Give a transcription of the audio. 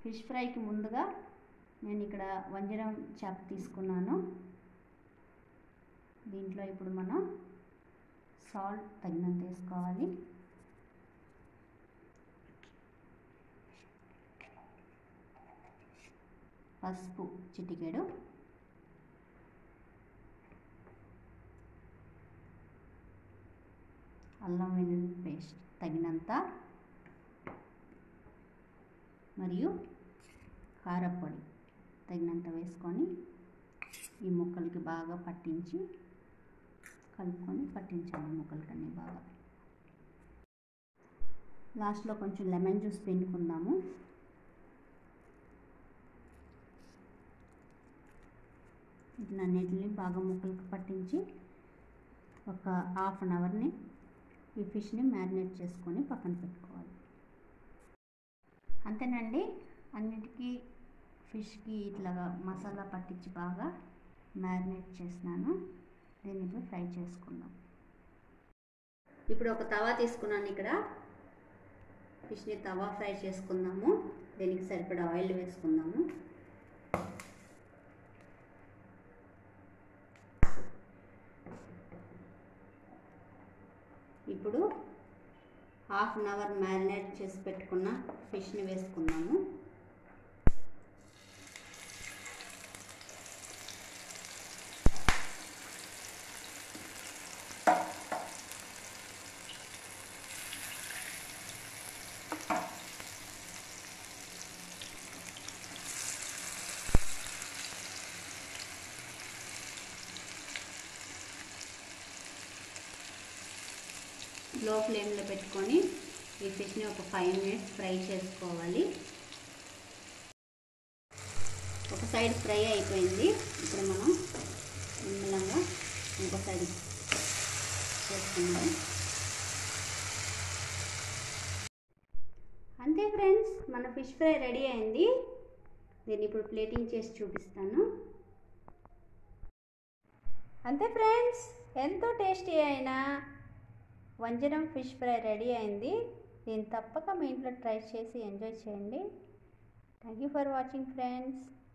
fish ఫ్రైకి ముందుగా నేను ఇక్కడ వంజరం చేప తీసుకున్నాను దీంట్లో ఇప్పుడు మనం సాల్ట్ తగినంత వేసుకోవాలి పసుపు చిటికెడు అల్లం వెల్లుల్లి పేస్ట్ తగినంత మరియు కారపొడి తగినంత వేసుకొని ఈ ముక్కలకి బాగా పట్టించి కలుపుకొని పట్టించాలి ముక్కలకన్నీ బాగా లాస్ట్లో కొంచెం లెమన్ జ్యూస్ పిండుకుందాము వీటినన్నిటిని బాగా ముక్కలకి పట్టించి ఒక హాఫ్ అన్ అవర్ని ఈ ఫిష్ని మ్యారినేట్ చేసుకొని పక్కన పెట్టుకోవాలి అంతేనండి అన్నిటికీ ఫిష్కి ఇట్లా మసాలా పట్టించి బాగా మ్యారినేట్ చేసినాను దీన్ని ఇప్పుడు ఫ్రై చేసుకుందాం ఇప్పుడు ఒక తవా తీసుకున్నాను ఇక్కడ ఫిష్ని తవా ఫ్రై చేసుకుందాము దీనికి సరిపడా ఆయిల్ వేసుకుందాము ఇప్పుడు హాఫ్ అన్ అవర్ మ్యారినేట్ చేసి పెట్టుకున్న ఫిష్ని వేసుకుందాము లో ఫ్లేమ్లో పెట్టుకొని ఈ ఫిష్ని ఒక ఫైవ్ మినిట్స్ ఫ్రై చేసుకోవాలి ఒక సైడ్ ఫ్రై అయిపోయింది ఇప్పుడు మనం నిమ్మలంగా ఇంకో సైడ్ చేసుకున్నాము అంతే ఫ్రెండ్స్ మన ఫిష్ ఫ్రై రెడీ అయింది దీన్ని ఇప్పుడు ప్లేటింగ్ చేసి చూపిస్తాను అంతే ఫ్రెండ్స్ ఎంతో టేస్టీ అయిన వంజరం ఫిష్ ఫ్రై రెడీ అయింది దీన్ని తప్పక మీ ఇంట్లో ట్రై చేసి ఎంజాయ్ చేయండి thank you for watching friends